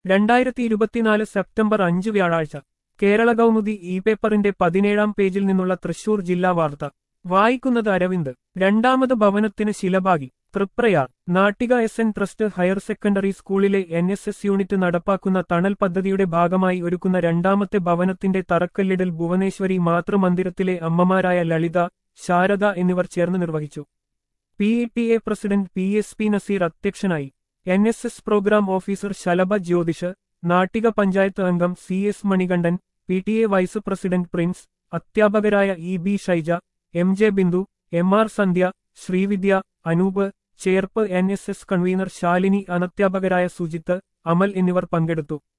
രണ്ടായിരത്തി ഇരുപത്തിനാല് സെപ്റ്റംബർ അഞ്ച് വ്യാഴാഴ്ച കേരള കൗമുദി ഇ പേപ്പറിന്റെ പതിനേഴാം പേജിൽ നിന്നുള്ള തൃശൂർ ജില്ലാ വാർത്ത വായിക്കുന്നത് അരവിന്ദ് രണ്ടാമത് ഭവനത്തിന് ശിലഭാഗി Triprayar Nattika S N trust higher secondary സ്കൂളിലെ എൻ എസ് എസ് യൂണിറ്റ് നടപ്പാക്കുന്ന തണൽ പദ്ധതിയുടെ ഭാഗമായി ഒരുക്കുന്ന രണ്ടാമത്തെ ഭവനത്തിന്റെ തറക്കല്ലിടൽ ഭുവനേശ്വരി മാതൃമന്ദിരത്തിലെ അമ്മമാരായ ലളിത ശാരദ എന്നിവർ ചേർന്ന് നിർവഹിച്ചു P E T A president P S P Naseer അധ്യക്ഷനായി N S S programme officer Shalabha Jyothish Nattika panchayat അംഗം C S Manikandan P T A vice president Prince അധ്യാപകരായ E B Shaija M J Bindu M R Sandhya Srividya Anoop Cherpu N S S convener Shalini അനധ്യാപകരായ സുജിത്ത് അമൽ എന്നിവർ പങ്കെടുത്തു